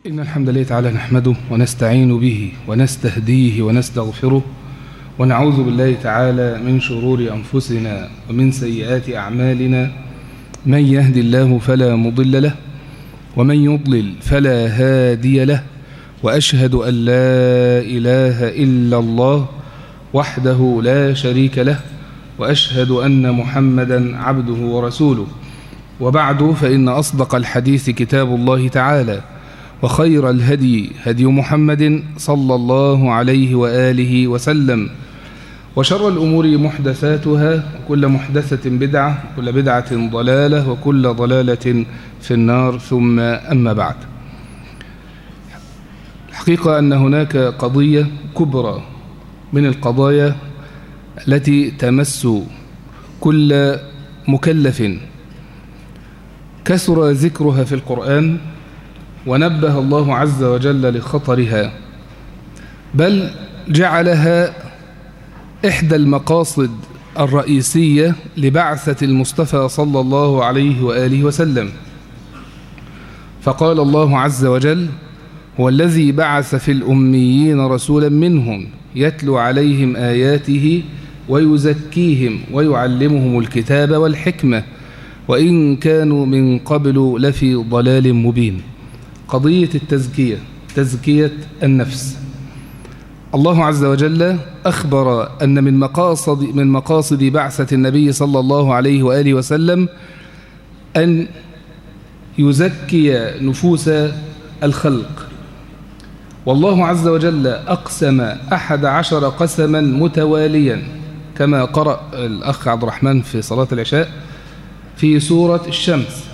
إن الحمد لله تعالى نحمده ونستعين به ونستهديه ونستغفره ونعوذ بالله تعالى من شرور أنفسنا ومن سيئات أعمالنا من يهدي الله فلا مضل له ومن يضلل فلا هادي له وأشهد أن لا إله إلا الله وحده لا شريك له وأشهد أن محمدا عبده ورسوله وبعد فإن أصدق الحديث كتاب الله تعالى وخير الهدي هدي محمد صلى الله عليه وآله وسلم وشر الأمور محدثاتها وكل محدثة بدعة وكل بدعة ضلالة وكل ضلالة في النار ثم أما بعد الحقيقة أن هناك قضية كبرى من القضايا التي تمس كل مكلف كثر ذكرها في القرآن ونبه الله عز وجل لخطرها بل جعلها إحدى المقاصد الرئيسية لبعثة المصطفى صلى الله عليه وآله وسلم فقال الله عز وجل هو الذي بعث في الأميين رسولا منهم يتلو عليهم آياته ويزكيهم ويعلمهم الكتاب والحكمة وإن كانوا من قبل لفي ضلال مبين قضية التزكية تزكية النفس الله عز وجل أخبر أن من مقاصد من مقاصد بعثة النبي صلى الله عليه وآله وسلم أن يزكي نفوس الخلق والله عز وجل أقسم أحد عشر قسما متواليا كما قرأ الأخ عبد الرحمن في صلاة العشاء في سورة الشمس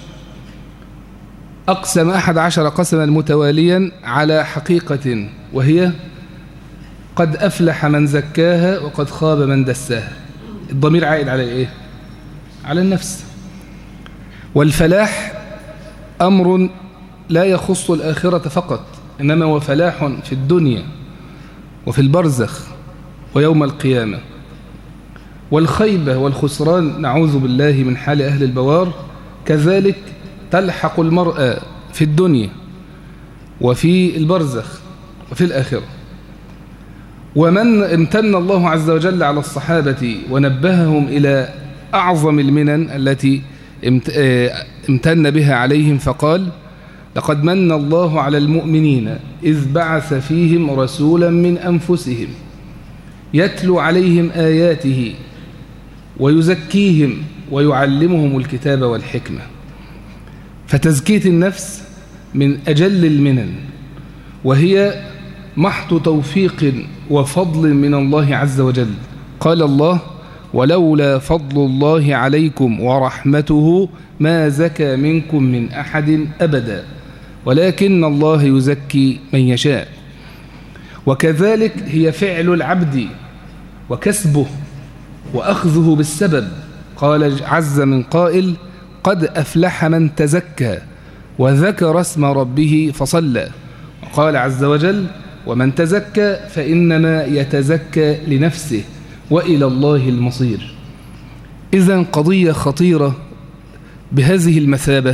أقسم أحد عشر قسما متواليا على حقيقة وهي قد أفلح من زكاها وقد خاب من دساها الضمير عائد على إيه؟ على النفس والفلاح أمر لا يخص الآخرة فقط إنما هو فلاح في الدنيا وفي البرزخ ويوم القيامة والخيبة والخسران نعوذ بالله من حال أهل البوار كذلك تلحق المرأة في الدنيا وفي البرزخ وفي الآخرة ومن امتن الله عز وجل على الصحابة ونبههم إلى أعظم المنن التي امتن بها عليهم فقال لقد من الله على المؤمنين إذ بعث فيهم رسولا من أنفسهم يتلو عليهم آياته ويزكيهم ويعلمهم الكتاب والحكمة فتزكية النفس من أجل المنن وهي محض توفيق وفضل من الله عز وجل قال الله ولولا فضل الله عليكم ورحمته ما زكى منكم من أحد أبدا ولكن الله يزكي من يشاء وكذلك هي فعل العبد وكسبه وأخذه بالسبب قال عز من قائل قد أفلح من تزكى وذكر اسم ربه فصلى وقال عز وجل ومن تزكى فإنما يتزكى لنفسه وإلى الله المصير إذا قضية خطيرة بهذه المثابة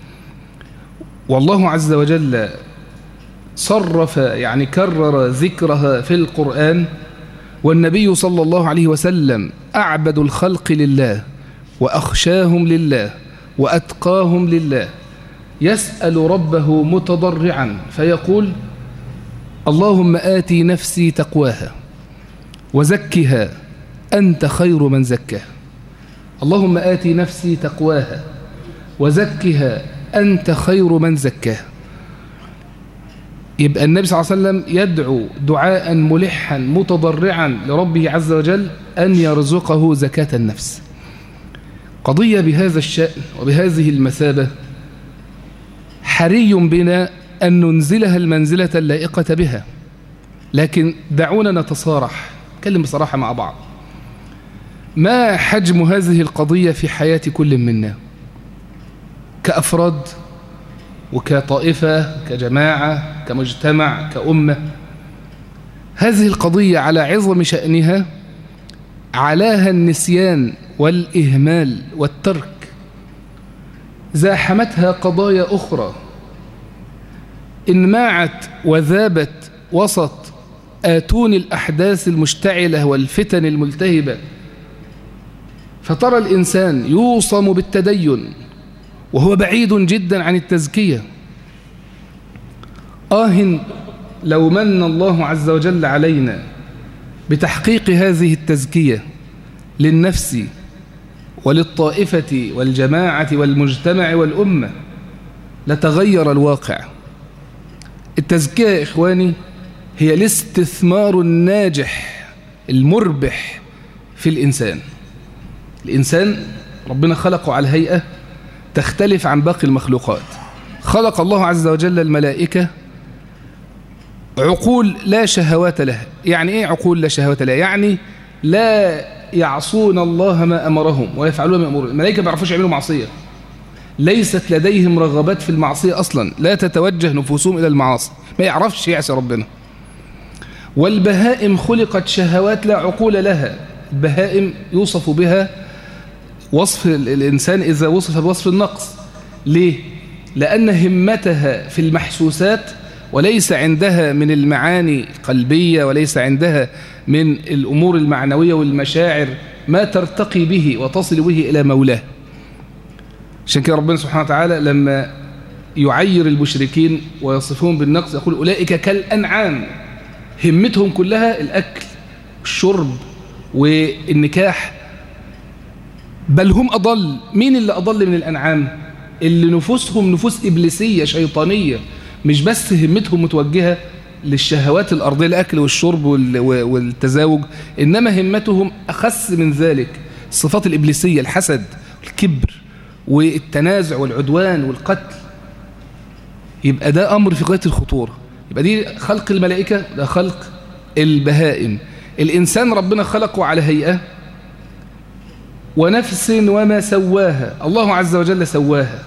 والله عز وجل صرف يعني كرر ذكرها في القرآن والنبي صلى الله عليه وسلم أعبد الخلق لله وأخشاهم لله وأتقاهم لله يسأل ربه متضرعا فيقول اللهم آتي نفسي تقواها وزكها أنت خير من زكاها اللهم آتي نفسي تقواها وزكها أنت خير من زكاها يبقى النبي صلى الله عليه وسلم يدعو دعاء ملحا متضرعا لربه عز وجل أن يرزقه زكاة النفس قضية بهذا الشأن وبهذه المثابة حري بنا أن ننزلها المنزلة اللائقة بها لكن دعونا نتصارح نتكلم بصراحة مع بعض ما حجم هذه القضية في حياة كل منا كأفراد وكطائفة كجماعة كمجتمع كأمة هذه القضية على عظم شأنها علاها النسيان والإهمال والترك زاحمتها قضايا أخرى انماعت وذابت وسط آتون الأحداث المشتعلة والفتن الملتهبة فترى الإنسان يوصم بالتدين وهو بعيد جدا عن التزكية آه لو من الله عز وجل علينا بتحقيق هذه التزكية للنفس وللطائفة والجماعة والمجتمع والأمة لتغير الواقع التزكية يا إخواني هي الاستثمار الناجح المربح في الإنسان الإنسان ربنا خلقه على هيئة تختلف عن باقي المخلوقات خلق الله عز وجل الملائكة عقول لا شهوات لها يعني ايه عقول لا شهوات لها يعني لا يعصون الله ما أمرهم ويفعلون ما أمرهم الملائكة ما يعرفوش يعملوا معصية ليست لديهم رغبات في المعصية أصلا لا تتوجه نفوسهم إلى المعاصي ما يعرفش يعصي ربنا والبهائم خلقت شهوات لا عقول لها البهائم يوصف بها وصف الإنسان إذا وصف بوصف النقص ليه؟ لأن همتها في المحسوسات وليس عندها من المعاني القلبية وليس عندها من الأمور المعنوية والمشاعر ما ترتقي به وتصل به إلى مولاه عشان كده ربنا سبحانه وتعالى لما يعير المشركين ويصفهم بالنقص يقول أولئك كالأنعام همتهم كلها الأكل والشرب والنكاح بل هم أضل مين اللي أضل من الأنعام اللي نفوسهم نفوس إبليسية شيطانية مش بس همتهم متوجهة للشهوات الأرضية الأكل والشرب والتزاوج إنما همتهم أخس من ذلك الصفات الإبليسية الحسد الكبر والتنازع والعدوان والقتل يبقى ده أمر في غاية الخطورة يبقى دي خلق الملائكة ده خلق البهائم الإنسان ربنا خلقه على هيئة ونفس وما سواها الله عز وجل سواها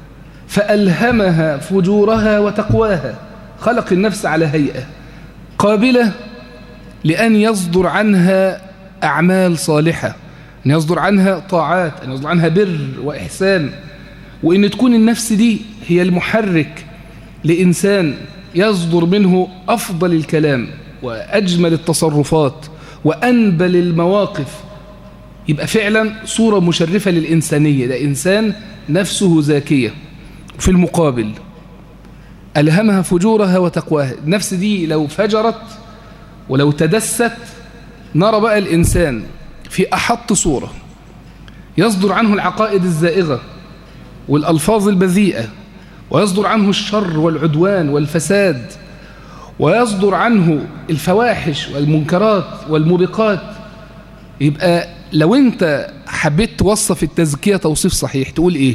فألهمها فجورها وتقواها خلق النفس على هيئة قابلة لأن يصدر عنها أعمال صالحة أن يصدر عنها طاعات أن يصدر عنها بر وإحسان وإن تكون النفس دي هي المحرك لإنسان يصدر منه أفضل الكلام وأجمل التصرفات وأنبل المواقف يبقى فعلا صورة مشرفة للإنسانية ده إنسان نفسه زاكية في المقابل ألهمها فجورها وتقواها النفس دي لو فجرت ولو تدست نرى بقى الإنسان في أحط صورة يصدر عنه العقائد الزائغة والألفاظ البذيئة ويصدر عنه الشر والعدوان والفساد ويصدر عنه الفواحش والمنكرات والموبقات يبقى لو انت حبيت توصف التزكية توصيف صحيح تقول ايه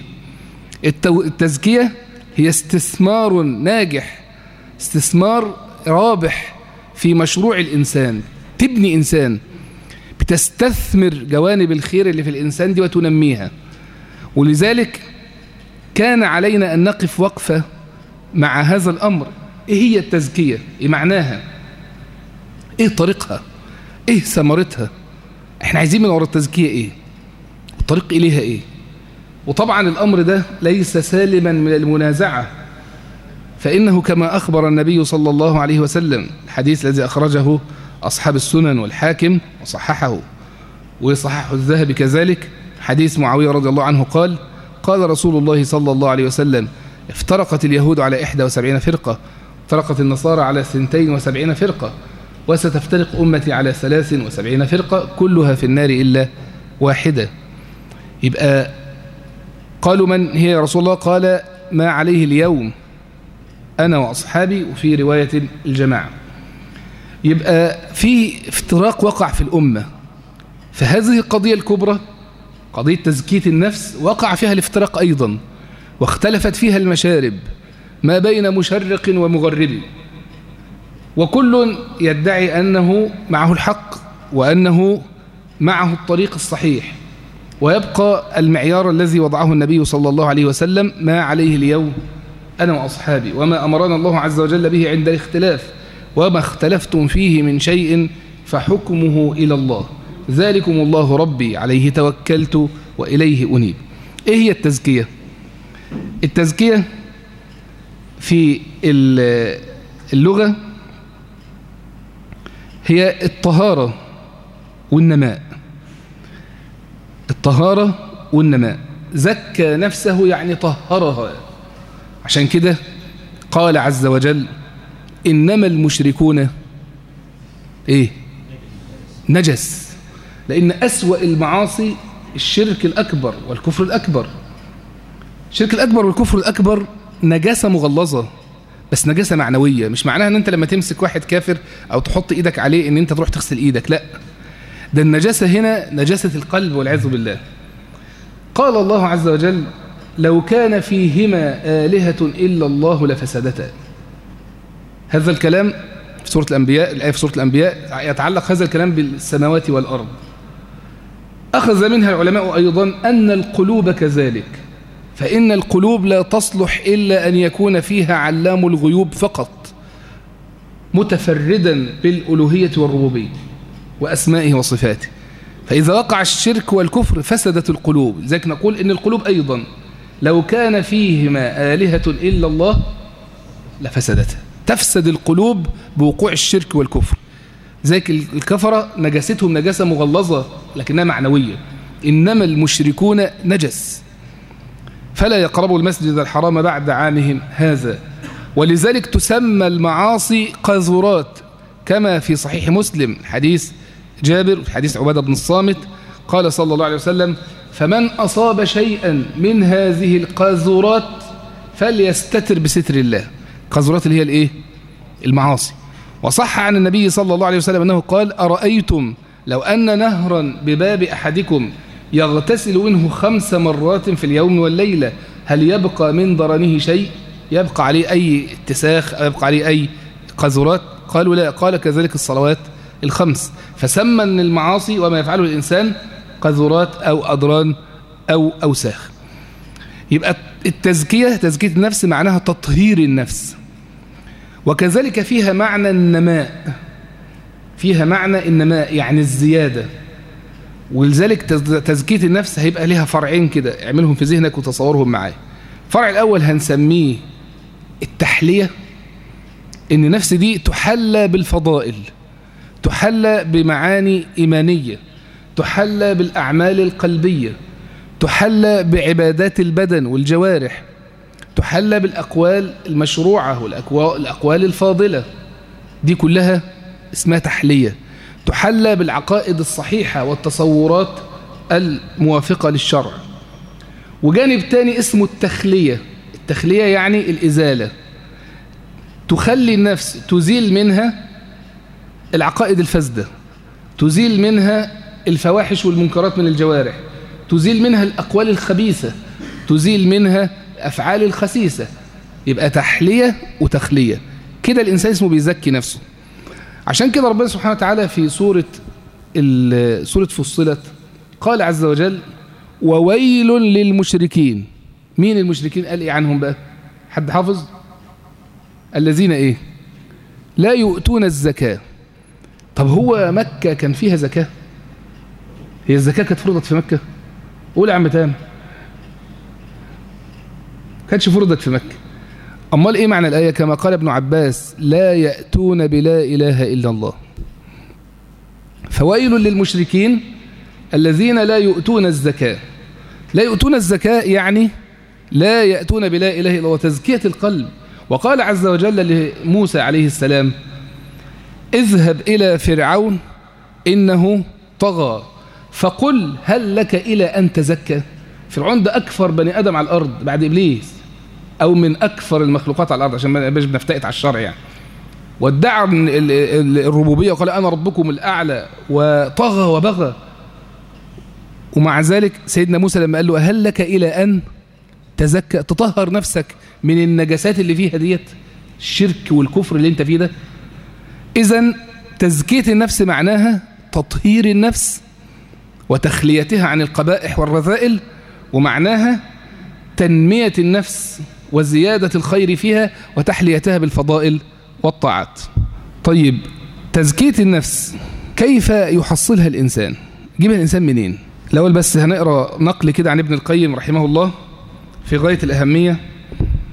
التزكية هي استثمار ناجح استثمار رابح في مشروع الإنسان تبني إنسان بتستثمر جوانب الخير اللي في الإنسان دي وتنميها ولذلك كان علينا أن نقف وقفة مع هذا الأمر إيه هي التزكية إيه معناها إيه طريقها إيه ثمرتها إحنا عايزين من وراء التزكية إيه الطريق إليها إيه وطبعا الأمر ده ليس سالما من المنازعة فإنه كما أخبر النبي صلى الله عليه وسلم الحديث الذي أخرجه أصحاب السنن والحاكم وصححه وصححه الذهبي كذلك حديث معاوية رضي الله عنه قال قال رسول الله صلى الله عليه وسلم افترقت اليهود على 71 فرقة افترقت النصارى على 72 فرقة وستفترق أمتي على 73 فرقة كلها في النار إلا واحدة يبقى قالوا من هي يا رسول الله قال ما عليه اليوم أنا وأصحابي وفي رواية الجماعة يبقى في افتراق وقع في الأمة فهذه القضية الكبرى قضية تزكية النفس وقع فيها الافتراق أيضا واختلفت فيها المشارب ما بين مشرق ومغرب وكل يدعي أنه معه الحق وأنه معه الطريق الصحيح ويبقى المعيار الذي وضعه النبي صلى الله عليه وسلم ما عليه اليوم أنا وأصحابي وما أمرنا الله عز وجل به عند الاختلاف وما اختلفتم فيه من شيء فحكمه إلى الله ذلكم الله ربي عليه توكلت وإليه أنيب إيه هي التزكية؟ التزكية في اللغة هي الطهارة والنماء الطهارة والنماء زكى نفسه يعني طهرها عشان كده قال عز وجل إنما المشركون إيه نجس لأن أسوأ المعاصي الشرك الأكبر والكفر الأكبر الشرك الأكبر والكفر الأكبر نجاسة مغلظة بس نجاسة معنوية مش معناها ان انت لما تمسك واحد كافر او تحط ايدك عليه ان انت تروح تغسل ايدك لا ده النجاسة هنا نجاسة القلب والعياذ بالله قال الله عز وجل لو كان فيهما آلهة إلا الله لفسدتا هذا الكلام في سورة الأنبياء الآية في سورة الأنبياء يتعلق هذا الكلام بالسماوات والأرض أخذ منها العلماء أيضا أن القلوب كذلك فإن القلوب لا تصلح إلا أن يكون فيها علام الغيوب فقط متفردا بالألوهية والربوبية وأسمائه وصفاته فإذا وقع الشرك والكفر فسدت القلوب لذلك نقول إن القلوب أيضا لو كان فيهما آلهة إلا الله لفسدتها تفسد القلوب بوقوع الشرك والكفر ذلك الكفرة نجاستهم نجاسة مغلظة لكنها معنوية إنما المشركون نجس فلا يقربوا المسجد الحرام بعد عامهم هذا ولذلك تسمى المعاصي قاذورات كما في صحيح مسلم حديث جابر في حديث عبادة بن الصامت قال صلى الله عليه وسلم فمن أصاب شيئا من هذه القاذورات فليستتر بستر الله قاذورات اللي هي الايه المعاصي وصح عن النبي صلى الله عليه وسلم أنه قال أرأيتم لو أن نهرا بباب أحدكم يغتسل منه خمس مرات في اليوم والليلة هل يبقى من ضرنه شيء يبقى عليه أي اتساخ أو يبقى عليه أي قذرات قالوا لا قال كذلك الصلوات الخمس فسمى أن المعاصي وما يفعله الإنسان قذرات أو أضران أو أوساخ يبقى التزكية تزكية النفس معناها تطهير النفس وكذلك فيها معنى النماء فيها معنى النماء يعني الزيادة ولذلك تزكية النفس هيبقى لها فرعين كده اعملهم في ذهنك وتصورهم معايا الفرع الأول هنسميه التحلية إن النفس دي تحلى بالفضائل تحلى بمعاني إيمانية تحلى بالأعمال القلبية تحلى بعبادات البدن والجوارح تحلى بالأقوال المشروعة والأقوال الفاضلة دي كلها اسمها تحلية تحلى بالعقائد الصحيحة والتصورات الموافقة للشرع وجانب تاني اسمه التخلية التخلية يعني الإزالة تخلي النفس تزيل منها العقائد الفاسدة تزيل منها الفواحش والمنكرات من الجوارح تزيل منها الأقوال الخبيثة تزيل منها الأفعال الخسيسة يبقى تحلية وتخلية كده الإنسان اسمه بيزكي نفسه عشان كده ربنا سبحانه وتعالى في سورة سورة فصلت قال عز وجل وويل للمشركين مين المشركين قال ايه عنهم بقى حد حافظ الذين ايه لا يؤتون الزكاة طب هو مكة كان فيها زكاة هي الزكاة كانت فرضت في مكة قول يا عم تام كانتش فرضت في مكة أمال إيه معنى الآية كما قال ابن عباس لا يأتون بلا إله إلا الله فويل للمشركين الذين لا يؤتون الزكاة لا يؤتون الزكاة يعني لا يأتون بلا إله إلا الله تزكية القلب وقال عز وجل لموسى عليه السلام اذهب إلى فرعون إنه طغى فقل هل لك إلى أن تزكى فرعون ده أكفر بني آدم على الأرض بعد إبليس أو من أكفر المخلوقات على الأرض عشان ما نبقاش بنفتئت على الشرع يعني وادعى الربوبية وقال أنا ربكم الأعلى وطغى وبغى ومع ذلك سيدنا موسى لما قال له هل لك إلى أن تزكى تطهر نفسك من النجاسات اللي فيها ديت الشرك والكفر اللي انت فيه ده إذا تزكية النفس معناها تطهير النفس وتخليتها عن القبائح والرذائل ومعناها تنمية النفس وزيادة الخير فيها وتحليتها بالفضائل والطاعات طيب تزكية النفس كيف يحصلها الإنسان جيبها الإنسان منين الأول بس هنقرأ نقل كده عن ابن القيم رحمه الله في غاية الأهمية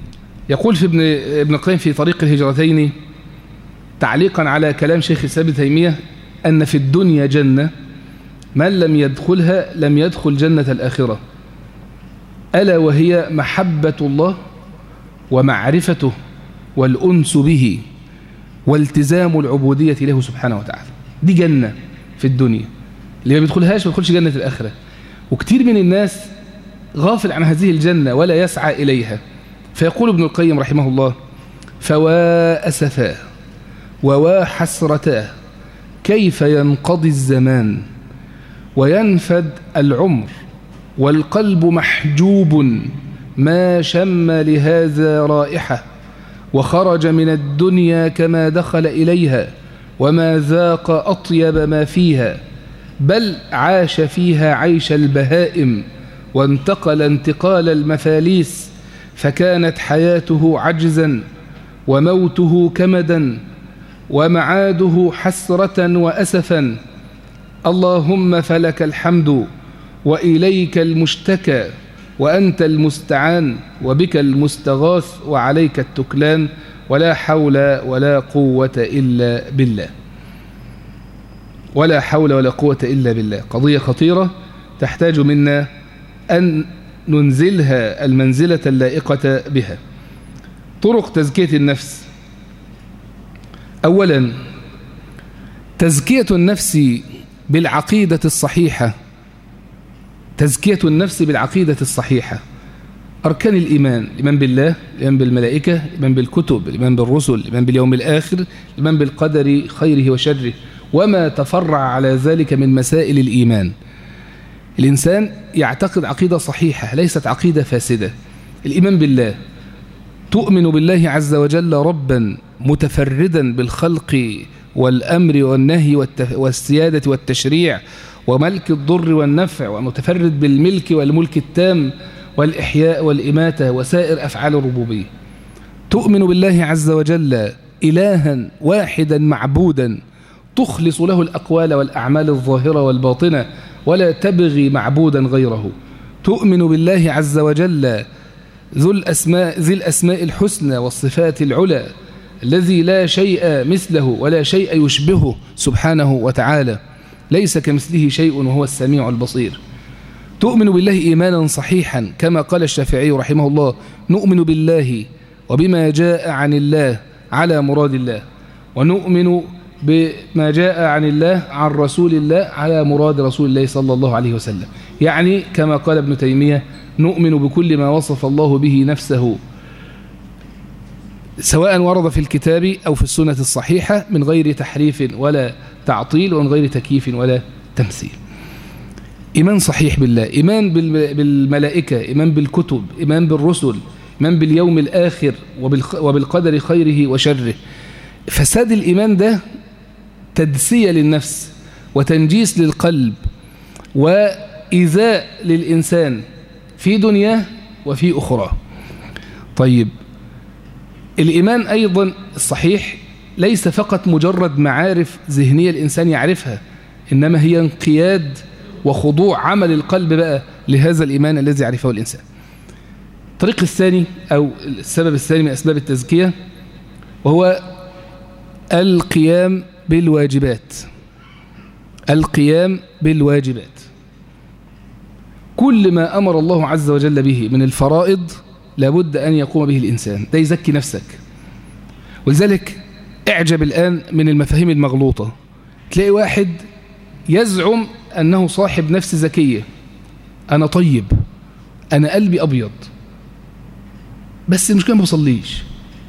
يقول في ابن ابن القيم في طريق الهجرتين تعليقا على كلام شيخ الإسلام ابن تيمية أن في الدنيا جنة من لم يدخلها لم يدخل جنة الآخرة ألا وهي محبة الله ومعرفته والأنس به والتزام العبودية له سبحانه وتعالى دي جنة في الدنيا اللي ما بيدخلهاش ما بيدخلش جنة الآخرة وكتير من الناس غافل عن هذه الجنة ولا يسعى إليها فيقول ابن القيم رحمه الله فوا أسفاه ووا حسرتاه كيف ينقضي الزمان وينفد العمر والقلب محجوب ما شم لهذا رائحة وخرج من الدنيا كما دخل إليها وما ذاق أطيب ما فيها بل عاش فيها عيش البهائم وانتقل انتقال المفاليس فكانت حياته عجزا وموته كمدا ومعاده حسرة وأسفا اللهم فلك الحمد وإليك المشتكى وأنت المستعان وبك المستغاث وعليك التكلان ولا حول ولا قوة إلا بالله ولا حول ولا قوة إلا بالله قضية خطيرة تحتاج منا أن ننزلها المنزلة اللائقة بها طرق تزكية النفس أولا تزكية النفس بالعقيدة الصحيحة تزكية النفس بالعقيدة الصحيحة أركان الإيمان الإيمان بالله الإيمان بالملائكة الإيمان بالكتب الإيمان بالرسل الإيمان باليوم الآخر الإيمان بالقدر خيره وشره وما تفرع على ذلك من مسائل الإيمان الإنسان يعتقد عقيدة صحيحة ليست عقيدة فاسدة الإيمان بالله تؤمن بالله عز وجل ربا متفردا بالخلق والأمر والنهي والسيادة والتشريع وملك الضر والنفع ومتفرد بالملك والملك التام والإحياء والإماتة وسائر أفعال الربوبية تؤمن بالله عز وجل إلها واحدا معبودا تخلص له الأقوال والأعمال الظاهرة والباطنة ولا تبغي معبودا غيره تؤمن بالله عز وجل ذو الأسماء, ذي الأسماء الحسنى والصفات العلى الذي لا شيء مثله ولا شيء يشبهه سبحانه وتعالى ليس كمثله شيء وهو السميع البصير تؤمن بالله إيمانا صحيحا كما قال الشافعي رحمه الله نؤمن بالله وبما جاء عن الله على مراد الله ونؤمن بما جاء عن الله عن رسول الله على مراد رسول الله صلى الله عليه وسلم يعني كما قال ابن تيمية نؤمن بكل ما وصف الله به نفسه سواء ورد في الكتاب أو في السنة الصحيحة من غير تحريف ولا تعطيل ومن غير تكييف ولا تمثيل إيمان صحيح بالله إيمان بالملائكة إيمان بالكتب إيمان بالرسل إيمان باليوم الآخر وبالقدر خيره وشره فساد الإيمان ده تدسية للنفس وتنجيس للقلب وإيذاء للإنسان في دنياه وفي أخرى طيب الإيمان أيضا الصحيح ليس فقط مجرد معارف ذهنية الإنسان يعرفها إنما هي انقياد وخضوع عمل القلب بقى لهذا الإيمان الذي يعرفه الإنسان الطريق الثاني أو السبب الثاني من أسباب التزكية وهو القيام بالواجبات القيام بالواجبات كل ما أمر الله عز وجل به من الفرائض لابد أن يقوم به الإنسان ده يزكي نفسك ولذلك اعجب الآن من المفاهيم المغلوطة تلاقي واحد يزعم أنه صاحب نفس ذكية أنا طيب أنا قلبي أبيض بس المشكلة ما بصليش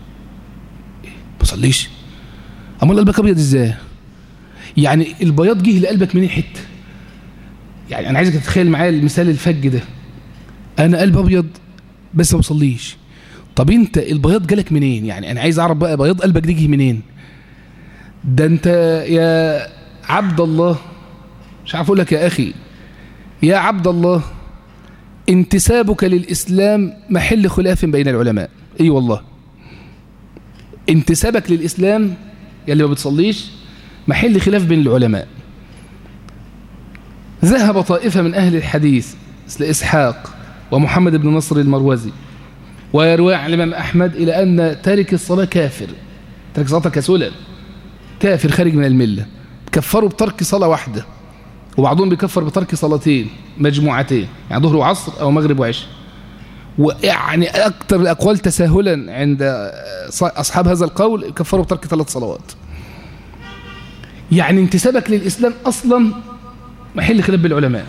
بصليش أمال قلبك أبيض إزاي يعني البياض جه لقلبك منين حتة يعني أنا عايزك تتخيل معايا المثال الفج ده أنا قلب أبيض بس ما بصليش طب انت البياض جالك منين يعني انا عايز اعرف بقى بياض قلبك دي جه منين ده انت يا عبد الله مش عارف اقول لك يا اخي يا عبد الله انتسابك للاسلام محل خلاف بين العلماء اي أيوة والله انتسابك للاسلام يا اللي ما بتصليش محل خلاف بين العلماء ذهب طائفة من أهل الحديث مثل إسحاق ومحمد بن نصر المروزي ويروي عن الإمام أحمد إلى أن تارك الصلاة كافر تارك الصلاة كسولا كافر خارج من الملة كفروا بترك صلاة واحدة وبعضهم بيكفر بترك صلاتين مجموعتين يعني ظهر وعصر أو مغرب وعشاء ويعني أكثر الأقوال تساهلا عند أصحاب هذا القول كفروا بترك ثلاث صلوات يعني انتسابك للإسلام أصلا محل خلاف بالعلماء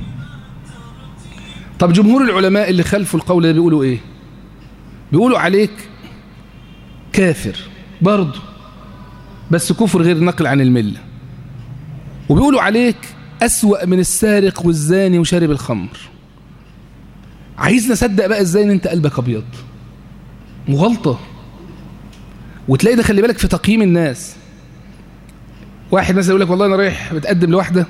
طب جمهور العلماء اللي خلفوا القول ده بيقولوا ايه بيقولوا عليك كافر برضه بس كفر غير نقل عن الملة وبيقولوا عليك أسوأ من السارق والزاني وشارب الخمر عايزنا نصدق بقى ازاي ان انت قلبك ابيض مغالطة وتلاقي ده خلي بالك في تقييم الناس واحد مثلا يقول لك والله انا رايح بتقدم لواحده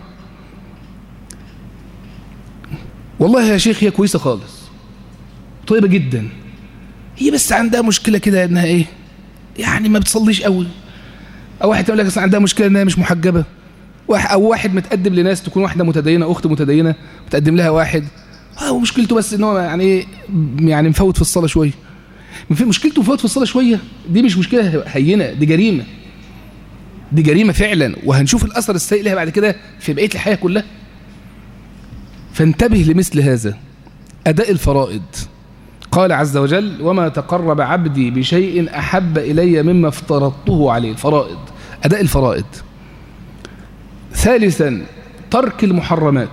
والله يا شيخ هي كويسه خالص طيبه جدا هي بس عندها مشكله كده انها ايه يعني ما بتصليش قوي او واحد يقول لك اصل عندها مشكله انها مش محجبه او واحد متقدم لناس تكون واحده متدينه اخت متدينه متقدم لها واحد هو مشكلته بس ان هو يعني ايه يعني مفوت في الصلاه شويه مشكلته مفوت في الصلاه شويه دي مش مشكله هينه دي جريمه دي جريمة فعلا وهنشوف الأثر السيء لها بعد كده في بقية الحياة كلها فانتبه لمثل هذا أداء الفرائض قال عز وجل وما تقرب عبدي بشيء أحب إلي مما افترضته عليه الفرائض أداء الفرائض ثالثا ترك المحرمات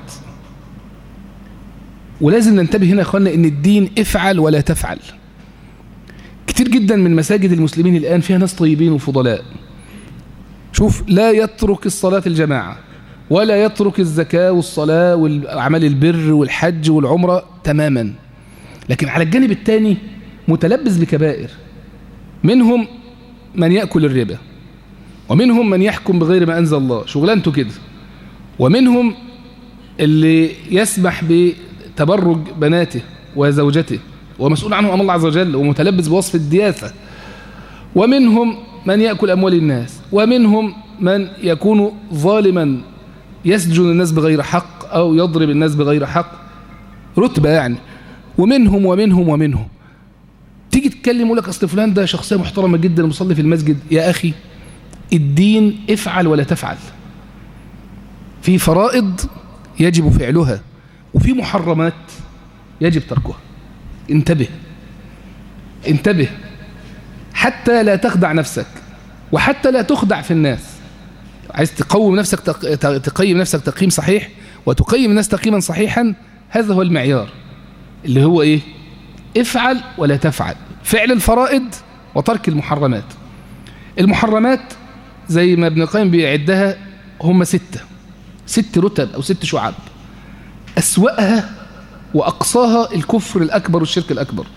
ولازم ننتبه هنا يا أخوانا إن الدين افعل ولا تفعل كتير جدا من مساجد المسلمين الآن فيها ناس طيبين وفضلاء شوف لا يترك الصلاة الجماعة ولا يترك الزكاة والصلاة والأعمال البر والحج والعمرة تماما لكن على الجانب الثاني متلبس بكبائر منهم من يأكل الربا ومنهم من يحكم بغير ما أنزل الله شغلانته كده ومنهم اللي يسمح بتبرج بناته وزوجته ومسؤول عنه أمام الله عز وجل ومتلبس بوصف الدياثة ومنهم من يأكل أموال الناس ومنهم من يكون ظالما يسجن الناس بغير حق أو يضرب الناس بغير حق رتبة يعني ومنهم ومنهم ومنهم تيجي تتكلم يقول لك أصل فلان ده شخصية محترمة جدا مصلي في المسجد يا أخي الدين افعل ولا تفعل في فرائض يجب فعلها وفي محرمات يجب تركها انتبه انتبه حتى لا تخدع نفسك وحتى لا تخدع في الناس عايز تقوم نفسك تقيم نفسك تقييم صحيح وتقيم الناس تقييما صحيحا هذا هو المعيار اللي هو ايه افعل ولا تفعل فعل الفرائض وترك المحرمات المحرمات زي ما ابن القيم بيعدها هم ستة ست رتب أو ست شعب أسوأها وأقصاها الكفر الأكبر والشرك الأكبر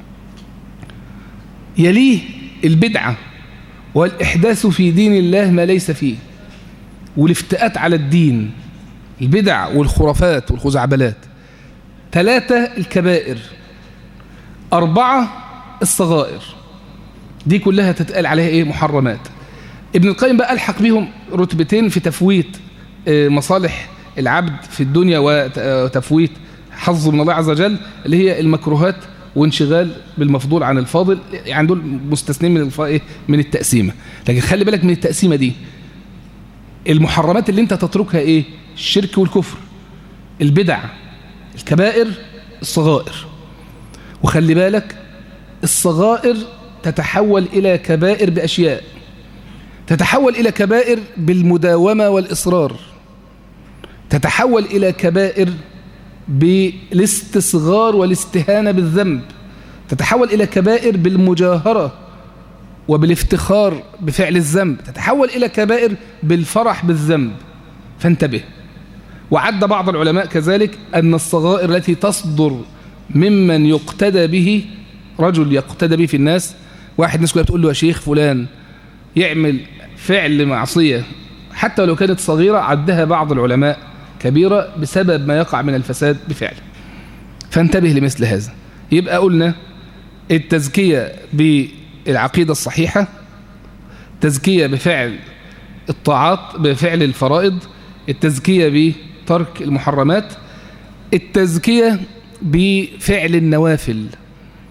يليه البدعة والإحداث في دين الله ما ليس فيه والافتئات على الدين البدع والخرافات والخزعبلات ثلاثة الكبائر أربعة الصغائر دي كلها تتقال عليها إيه محرمات ابن القيم بقى ألحق بهم رتبتين في تفويت مصالح العبد في الدنيا وتفويت حظه من الله عز وجل اللي هي المكروهات وانشغال بالمفضول عن الفاضل يعني دول مستثنين من الف... من التقسيمه لكن خلي بالك من التقسيمه دي المحرمات اللي انت تتركها ايه الشرك والكفر البدع الكبائر الصغائر وخلي بالك الصغائر تتحول الى كبائر باشياء تتحول الى كبائر بالمداومه والاصرار تتحول الى كبائر بالاستصغار والاستهانة بالذنب تتحول إلى كبائر بالمجاهرة وبالافتخار بفعل الذنب تتحول إلى كبائر بالفرح بالذنب فانتبه وعد بعض العلماء كذلك أن الصغائر التي تصدر ممن يقتدى به رجل يقتدى به في الناس واحد ناس كلها بتقول له يا شيخ فلان يعمل فعل معصية حتى لو كانت صغيرة عدها بعض العلماء كبيرة بسبب ما يقع من الفساد بفعله فانتبه لمثل هذا يبقى قلنا التزكية بالعقيدة الصحيحة تزكية بفعل الطاعات بفعل الفرائض التزكية بترك المحرمات التزكية بفعل النوافل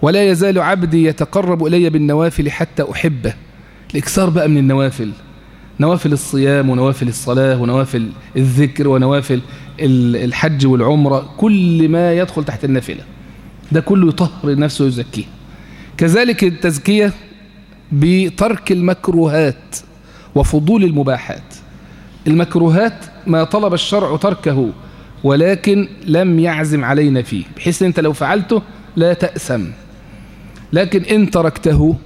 ولا يزال عبدي يتقرب إلي بالنوافل حتى أحبه الإكثار بقى من النوافل نوافل الصيام ونوافل الصلاة ونوافل الذكر ونوافل الحج والعمرة كل ما يدخل تحت النافلة ده كله يطهر النفس ويزكيه كذلك التزكية بترك المكروهات وفضول المباحات المكروهات ما طلب الشرع تركه ولكن لم يعزم علينا فيه بحيث انت لو فعلته لا تأسم لكن إن تركته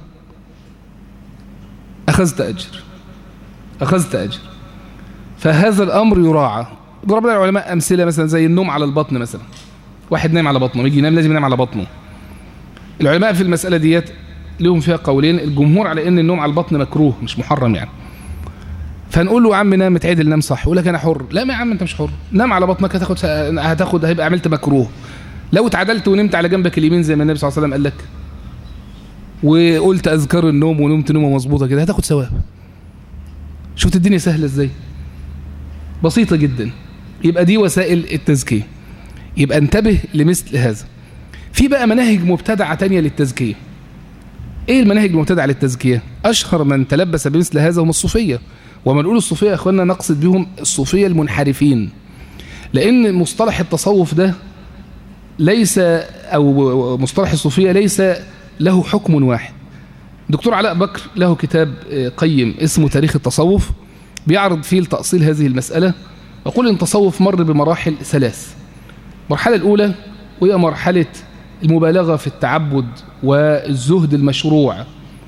أخذت أجر أخذت أجر فهذا الأمر يراعى ضربنا العلماء أمثلة مثلا زي النوم على البطن مثلا واحد نايم على بطنه يجي ينام لازم ينام على بطنه العلماء في المسألة ديت لهم فيها قولين الجمهور على ان النوم على البطن مكروه مش محرم يعني فنقول له يا عم نام اتعدل نام صح يقول لك انا حر لا ما يا عم انت مش حر نام على بطنك هتاخد هتاخد هيبقى عملت مكروه لو اتعدلت ونمت على جنبك اليمين زي ما النبي صلى الله عليه وسلم قال لك وقلت اذكار النوم ونمت نومه مظبوطه كده هتاخد ثواب شفت الدنيا سهله ازاي بسيطه جدا يبقى دي وسائل التزكيه يبقى انتبه لمثل هذا في بقى مناهج مبتدعه تانية للتزكيه ايه المناهج المبتدعه للتزكيه اشهر من تلبس بمثل هذا هم الصوفيه وما نقول الصوفيه يا اخواننا نقصد بهم الصوفيه المنحرفين لان مصطلح التصوف ده ليس او مصطلح الصوفيه ليس له حكم واحد دكتور علاء بكر له كتاب قيم اسمه تاريخ التصوف بيعرض فيه لتأصيل هذه المسألة يقول ان التصوف مر بمراحل ثلاث المرحلة الأولى وهي مرحلة المبالغة في التعبد والزهد المشروع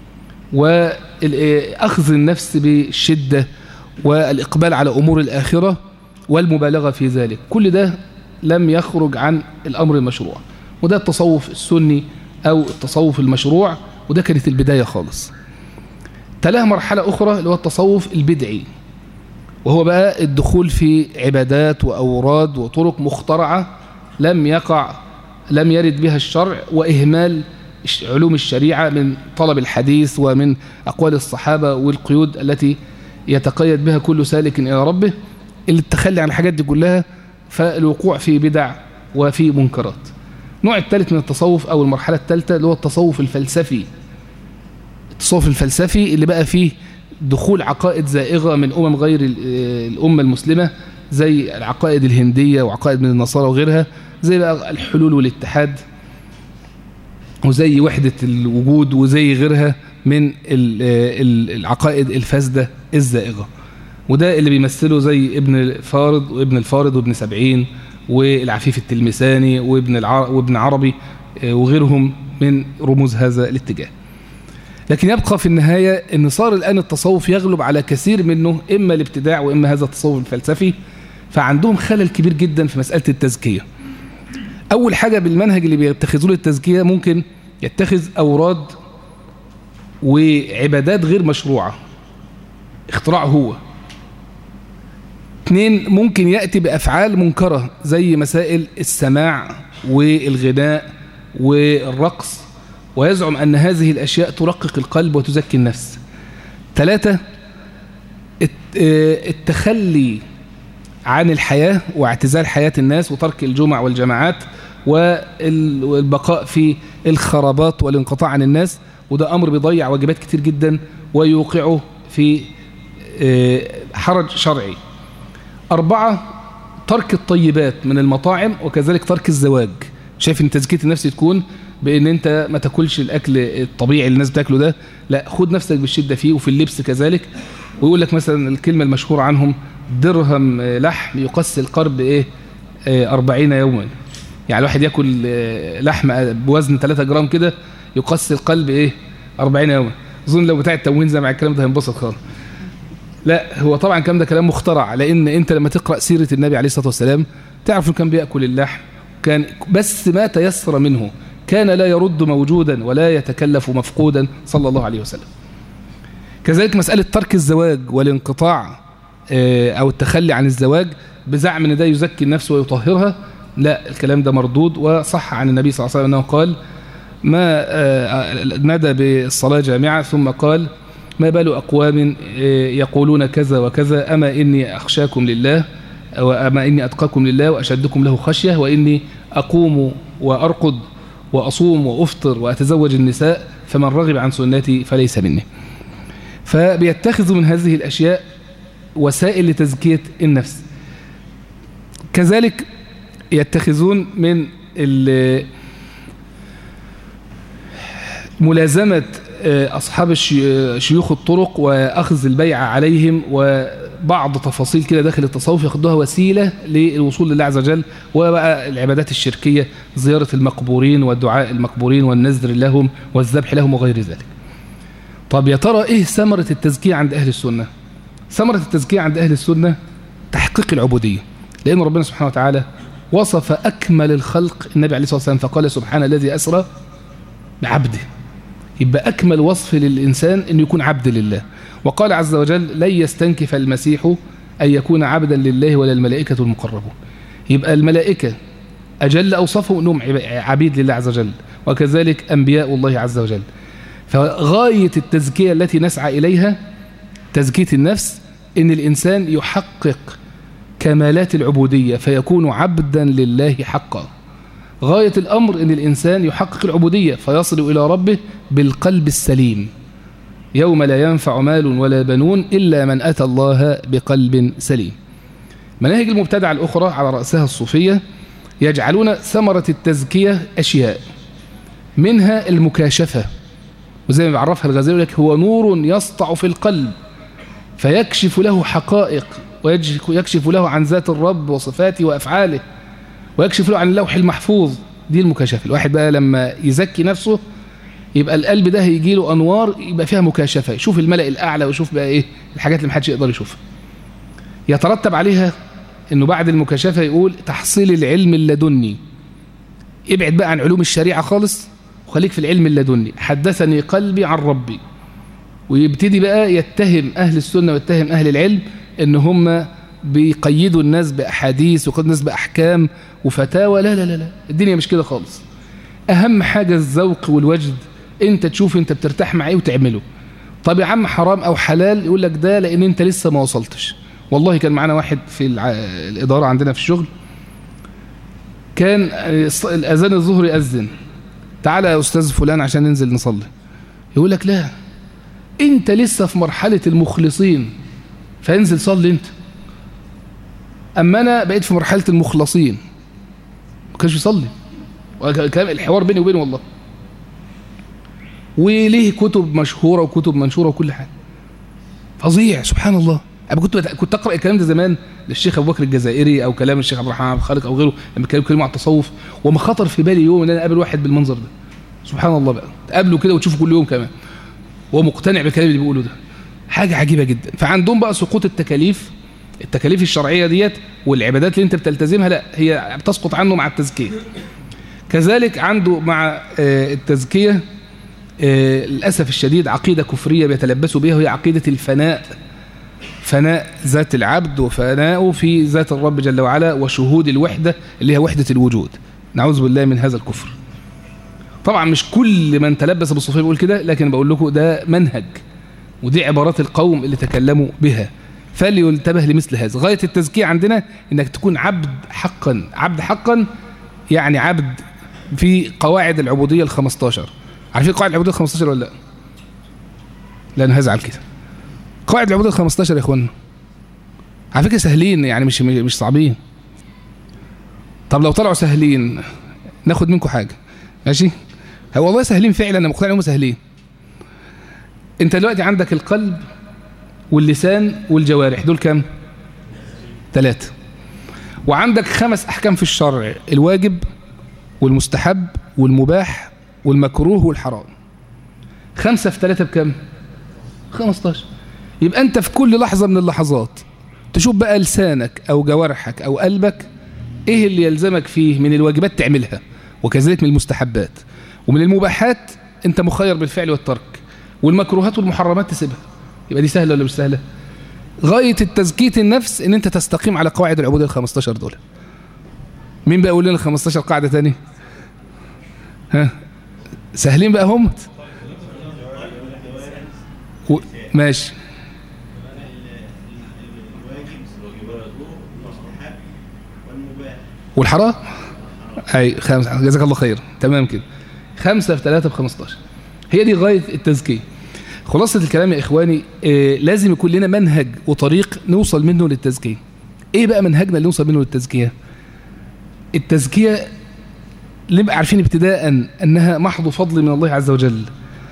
وأخذ النفس بالشدة والإقبال على أمور الآخرة والمبالغة في ذلك كل ده لم يخرج عن الأمر المشروع وده التصوف السني أو التصوف المشروع وده كانت البداية خالص تلاها مرحلة أخرى اللي هو التصوف البدعي وهو بقى الدخول في عبادات وأوراد وطرق مخترعة لم يقع لم يرد بها الشرع وإهمال علوم الشريعة من طلب الحديث ومن أقوال الصحابة والقيود التي يتقيد بها كل سالك إلى ربه اللي التخلي عن الحاجات دي كلها فالوقوع في بدع وفي منكرات النوع الثالث من التصوف أو المرحلة الثالثة اللي هو التصوف الفلسفي التصوف الفلسفي اللي بقى فيه دخول عقائد زائغة من أمم غير الأمة المسلمة زي العقائد الهندية وعقائد من النصارى وغيرها زي بقى الحلول والاتحاد وزي وحدة الوجود وزي غيرها من العقائد الفاسدة الزائغة وده اللي بيمثله زي ابن الفارض وابن الفارض وابن سبعين والعفيف التلمساني وابن, العر... وابن عربي وغيرهم من رموز هذا الاتجاه لكن يبقى في النهاية أن صار الآن التصوف يغلب على كثير منه إما الابتداع وإما هذا التصوف الفلسفي فعندهم خلل كبير جدا في مسألة التزكية أول حاجة بالمنهج اللي بيتخذوه للتزكية ممكن يتخذ أوراد وعبادات غير مشروعة اختراع هو اثنين ممكن يأتي بأفعال منكرة زي مسائل السماع والغناء والرقص ويزعم أن هذه الأشياء ترقق القلب وتزكي النفس ثلاثة التخلي عن الحياة واعتزال حياة الناس وترك الجمع والجماعات والبقاء في الخرابات والانقطاع عن الناس وده أمر بيضيع واجبات كتير جدا ويوقعه في حرج شرعي أربعة ترك الطيبات من المطاعم وكذلك ترك الزواج شايف ان تزكية النفس تكون بان انت ما تاكلش الاكل الطبيعي اللي الناس بتاكله ده لا خد نفسك بالشده فيه وفي اللبس كذلك ويقول لك مثلا الكلمه المشهوره عنهم درهم لحم يقسي القرب ايه آه 40 يوما يعني الواحد ياكل لحم بوزن 3 جرام كده يقسي القلب ايه 40 يوما اظن لو بتاع التموين زي مع الكلام ده هينبسط خالص لا هو طبعا الكلام ده كلام مخترع لان انت لما تقرا سيره النبي عليه الصلاه والسلام تعرف انه كان بياكل اللحم كان بس ما تيسر منه كان لا يرد موجودا ولا يتكلف مفقودا صلى الله عليه وسلم كذلك مسألة ترك الزواج والانقطاع أو التخلي عن الزواج بزعم أن ده يزكي النفس ويطهرها لا الكلام ده مردود وصح عن النبي صلى الله عليه وسلم أنه قال ما ندى بالصلاة جامعة ثم قال ما بال أقوام يقولون كذا وكذا أما إني أخشاكم لله وأما إني أتقاكم لله وأشدكم له خشية وإني أقوم وأرقد وأصوم وأفطر وأتزوج النساء فمن رغب عن سنتي فليس مني فبيتخذوا من هذه الأشياء وسائل لتزكية النفس كذلك يتخذون من ملازمة أصحاب شيوخ الطرق وأخذ البيعة عليهم وبعض تفاصيل كده داخل التصوف ياخدوها وسيلة للوصول لله عز وجل وبقى العبادات الشركية زيارة المقبورين والدعاء المقبورين والنذر لهم والذبح لهم وغير ذلك طب يا ترى إيه ثمرة التزكية عند أهل السنة ثمرة التزكية عند أهل السنة تحقيق العبودية لأن ربنا سبحانه وتعالى وصف أكمل الخلق النبي عليه الصلاة والسلام فقال سبحان الذي أسرى بعبده يبقى أكمل وصف للإنسان أن يكون عبد لله وقال عز وجل لن يستنكف المسيح أن يكون عبدا لله ولا الملائكة المقربون يبقى الملائكة أجل أوصفهم أنهم عبيد لله عز وجل وكذلك أنبياء الله عز وجل فغاية التزكية التي نسعى إليها تزكية النفس أن الإنسان يحقق كمالات العبودية فيكون عبدا لله حقا غاية الأمر أن الإنسان يحقق العبودية فيصل إلى ربه بالقلب السليم يوم لا ينفع مال ولا بنون إلا من أتى الله بقلب سليم مناهج المبتدع الأخرى على رأسها الصوفية يجعلون ثمرة التزكية أشياء منها المكاشفة وزي ما بيعرفها الغزالي لك هو نور يسطع في القلب فيكشف له حقائق ويكشف له عن ذات الرب وصفاته وأفعاله ويكشف له عن اللوح المحفوظ دي المكاشفة الواحد بقى لما يزكي نفسه يبقى القلب ده هيجي له أنوار يبقى فيها مكاشفة يشوف الملأ الأعلى ويشوف بقى إيه الحاجات اللي محدش يقدر يشوفها يترتب عليها أنه بعد المكاشفة يقول تحصيل العلم اللدني ابعد بقى عن علوم الشريعة خالص وخليك في العلم اللدني حدثني قلبي عن ربي ويبتدي بقى يتهم أهل السنة ويتهم أهل العلم ان هم بيقيدوا الناس بأحاديث ويقيدوا الناس بأحكام وفتاوى لا لا لا لا الدنيا مش كده خالص أهم حاجة الذوق والوجد انت تشوف انت بترتاح مع ايه وتعمله طب يا عم حرام او حلال يقول لك ده لان انت لسه ما وصلتش والله كان معانا واحد في الإدارة عندنا في الشغل كان الأذان الظهر يأذن تعالى يا أستاذ فلان عشان ننزل نصلي يقول لك لا انت لسه في مرحلة المخلصين فانزل صلي انت اما انا بقيت في مرحله المخلصين ما كانش بيصلي كلام الحوار بيني وبينه والله وليه كتب مشهوره وكتب منشوره وكل حاجه فظيع سبحان الله انا كنت كنت اقرا الكلام ده زمان للشيخ ابو بكر الجزائري او كلام الشيخ عبد الرحمن عبد الخالق او غيره لما كانوا بيتكلموا عن التصوف وما خطر في بالي يوم ان انا اقابل واحد بالمنظر ده سبحان الله بقى تقابله كده وتشوفه كل يوم كمان وهو مقتنع بالكلام اللي بيقوله ده حاجة عجيبة جدا فعندهم بقى سقوط التكاليف التكاليف الشرعية ديت والعبادات اللي انت بتلتزمها لا هي بتسقط عنه مع التزكية كذلك عنده مع التزكية للأسف الشديد عقيدة كفرية بيتلبسوا بها وهي عقيدة الفناء فناء ذات العبد وفناءه في ذات الرب جل وعلا وشهود الوحدة اللي هي وحدة الوجود نعوذ بالله من هذا الكفر طبعا مش كل من تلبس بالصوفية بيقول كده لكن بقول لكم ده منهج ودي عبارات القوم اللي تكلموا بها فلينتبه لمثل هذا غاية التزكية عندنا انك تكون عبد حقا عبد حقا يعني عبد في قواعد العبودية الخمستاشر عارفين قواعد العبودية الخمستاشر ولا لا لا انا هزعل كده قواعد العبودية الخمستاشر يا اخوانا على فكرة سهلين يعني مش مش صعبين طب لو طلعوا سهلين ناخد منكم حاجة ماشي هو والله سهلين فعلا انا مقتنع انهم سهلين انت دلوقتي عندك القلب واللسان والجوارح دول كام ثلاثة وعندك خمس أحكام في الشرع الواجب والمستحب والمباح والمكروه والحرام خمسة في ثلاثة بكم خمستاشر يبقى أنت في كل لحظة من اللحظات تشوف بقى لسانك أو جوارحك أو قلبك إيه اللي يلزمك فيه من الواجبات تعملها وكذلك من المستحبات ومن المباحات أنت مخير بالفعل والترك والمكروهات والمحرمات تسيبها يبقى دي سهلة ولا مش سهلة غاية التزكية النفس ان انت تستقيم على قواعد العبودية ال 15 دول مين بقى يقول لنا ال 15 قاعدة تاني ها سهلين بقى هم و... ماشي والحرام اي خمس جزاك الله خير تمام كده 5 في 3 ب 15 هي دي غاية التزكية خلاصة الكلام يا إخواني آه لازم يكون لنا منهج وطريق نوصل منه للتزكية إيه بقى منهجنا اللي نوصل منه للتزكية التزكية نبقى عارفين ابتداء أنها محض فضل من الله عز وجل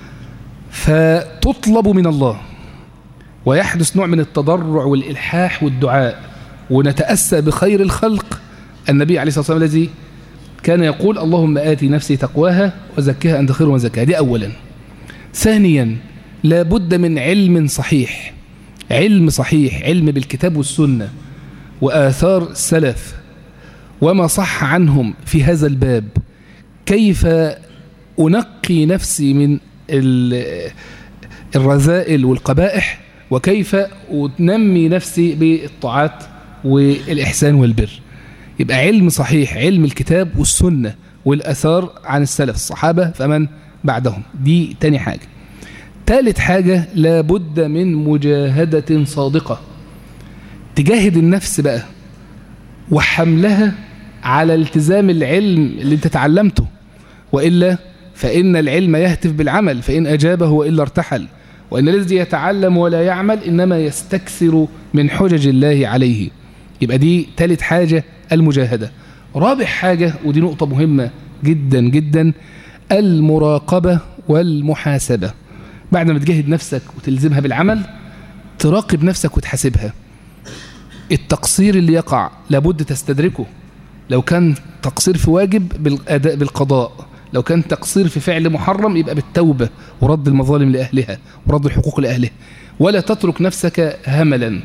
فتطلب من الله ويحدث نوع من التضرع والإلحاح والدعاء ونتأسى بخير الخلق النبي عليه الصلاة والسلام الذي كان يقول اللهم آتي نفسي تقواها وزكها أنت خير من زكاها دي أولا ثانيا لابد من علم صحيح علم صحيح علم بالكتاب والسنة وآثار السلف وما صح عنهم في هذا الباب كيف أنقي نفسي من الرذائل والقبائح وكيف أنمي نفسي بالطاعات والإحسان والبر يبقى علم صحيح علم الكتاب والسنة والأثار عن السلف الصحابة فمن بعدهم دي تاني حاجة ثالث حاجة لابد من مجاهدة صادقة تجاهد النفس بقى وحملها على التزام العلم اللي انت تعلمته وإلا فإن العلم يهتف بالعمل فإن أجابه وإلا ارتحل وإن الذي يتعلم ولا يعمل إنما يستكثر من حجج الله عليه يبقى دي ثالث حاجة المجاهدة رابع حاجة ودي نقطة مهمة جدا جدا المراقبة والمحاسبة بعد ما تجاهد نفسك وتلزمها بالعمل تراقب نفسك وتحاسبها التقصير اللي يقع لابد تستدركه لو كان تقصير في واجب بالأداء بالقضاء لو كان تقصير في فعل محرم يبقى بالتوبة ورد المظالم لأهلها ورد الحقوق لأهلها ولا تترك نفسك هملا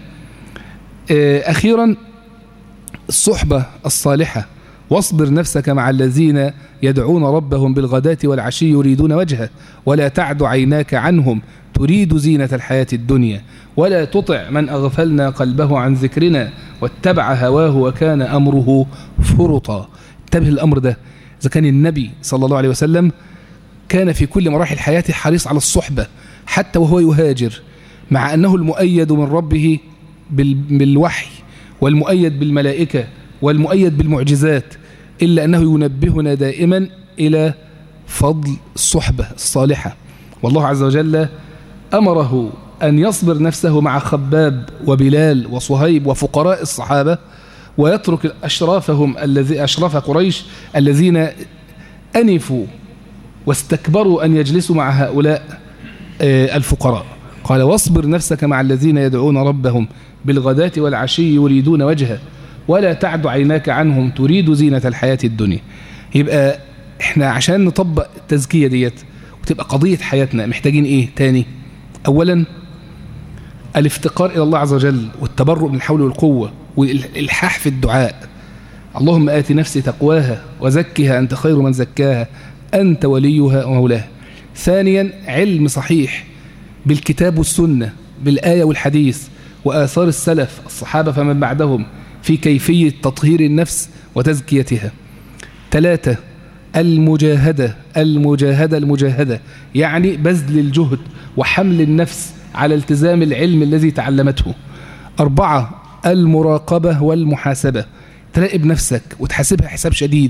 أخيرا الصحبة الصالحة واصبر نفسك مع الذين يدعون ربهم بالغداة والعشي يريدون وجهه ولا تعد عيناك عنهم تريد زينة الحياة الدنيا ولا تطع من أغفلنا قلبه عن ذكرنا واتبع هواه وكان أمره فرطا انتبه الأمر ده إذا كان النبي صلى الله عليه وسلم كان في كل مراحل حياته حريص على الصحبة حتى وهو يهاجر مع أنه المؤيد من ربه بالوحي والمؤيد بالملائكة والمؤيد بالمعجزات إلا أنه ينبهنا دائما إلى فضل الصحبة الصالحة والله عز وجل أمره أن يصبر نفسه مع خباب وبلال وصهيب وفقراء الصحابة ويترك أشرافهم الذي أشراف قريش الذين أنفوا واستكبروا أن يجلسوا مع هؤلاء الفقراء قال واصبر نفسك مع الذين يدعون ربهم بالغداة والعشي يريدون وجهه ولا تعد عيناك عنهم تريد زينة الحياة الدنيا يبقى احنا عشان نطبق التزكية ديت وتبقى قضية حياتنا محتاجين ايه تاني اولا الافتقار الى الله عز وجل والتبرؤ من الحول والقوة والالحاح في الدعاء اللهم آت نفسي تقواها وزكها أنت خير من زكاها أنت وليها ومولاها ثانيا علم صحيح بالكتاب والسنة بالآية والحديث وآثار السلف الصحابة فمن بعدهم في كيفية تطهير النفس وتزكيتها ثلاثة المجاهدة المجاهدة المجاهدة يعني بذل الجهد وحمل النفس على التزام العلم الذي تعلمته أربعة المراقبة والمحاسبة تراقب نفسك وتحاسبها حساب شديد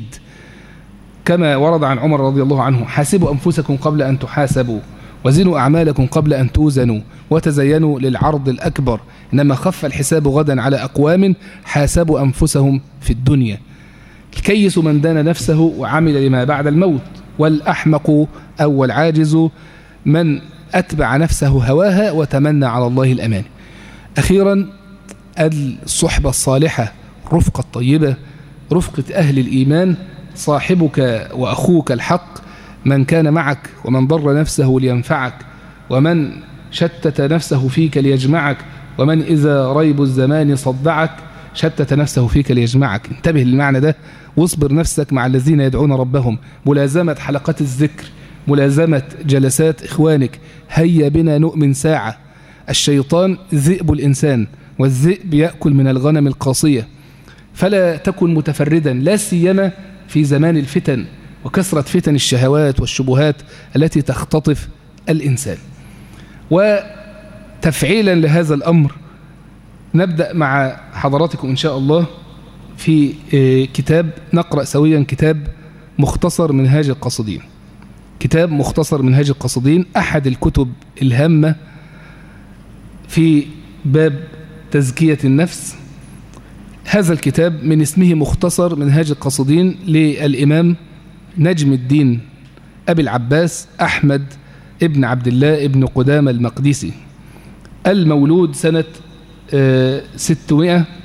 كما ورد عن عمر رضي الله عنه حاسبوا أنفسكم قبل أن تحاسبوا وزنوا أعمالكم قبل أن توزنوا وتزينوا للعرض الأكبر إنما خف الحساب غدا على أقوام حاسبوا أنفسهم في الدنيا الكيس من دان نفسه وعمل لما بعد الموت والأحمق أو العاجز من أتبع نفسه هواها وتمنى على الله الأمان أخيرا الصحبة الصالحة رفقة الطيبة رفقة أهل الإيمان صاحبك وأخوك الحق من كان معك ومن ضر نفسه لينفعك ومن شتت نفسه فيك ليجمعك ومن إذا ريب الزمان صدعك شتت نفسه فيك ليجمعك انتبه للمعنى ده واصبر نفسك مع الذين يدعون ربهم ملازمة حلقات الذكر ملازمة جلسات إخوانك هيا بنا نؤمن ساعة الشيطان ذئب الإنسان والذئب يأكل من الغنم القاصية فلا تكن متفردا لا سيما في زمان الفتن وكثرة فتن الشهوات والشبهات التي تختطف الإنسان وتفعيلا لهذا الأمر نبدأ مع حضراتكم إن شاء الله في كتاب نقرأ سويا كتاب مختصر منهاج القصدين كتاب مختصر منهاج القصدين أحد الكتب الهامة في باب تزكية النفس هذا الكتاب من اسمه مختصر منهاج القصدين للإمام نجم الدين أبي العباس أحمد ابن عبد الله ابن قدامة المقدسي المولود سنة ستمائة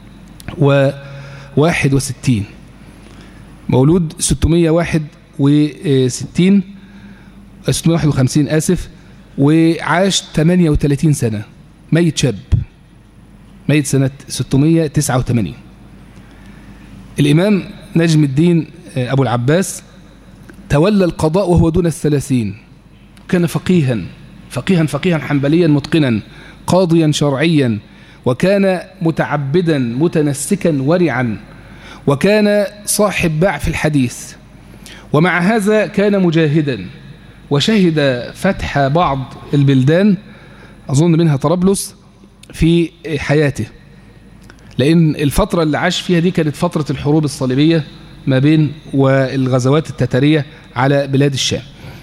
وواحد وستين مولود ستمائة واحد وستين ستمائة واحد وخمسين آسف وعاش 38 سنة ميت شاب ميت سنة 689 الإمام نجم الدين أبو العباس تولى القضاء وهو دون الثلاثين كان فقيها فقيها فقيها حنبليا متقنا قاضيا شرعيا وكان متعبدا متنسكا ورعا وكان صاحب باع في الحديث ومع هذا كان مجاهدا وشهد فتح بعض البلدان أظن منها طرابلس في حياته لأن الفترة اللي عاش فيها دي كانت فترة الحروب الصليبية ما بين والغزوات التتارية على بلاد الشام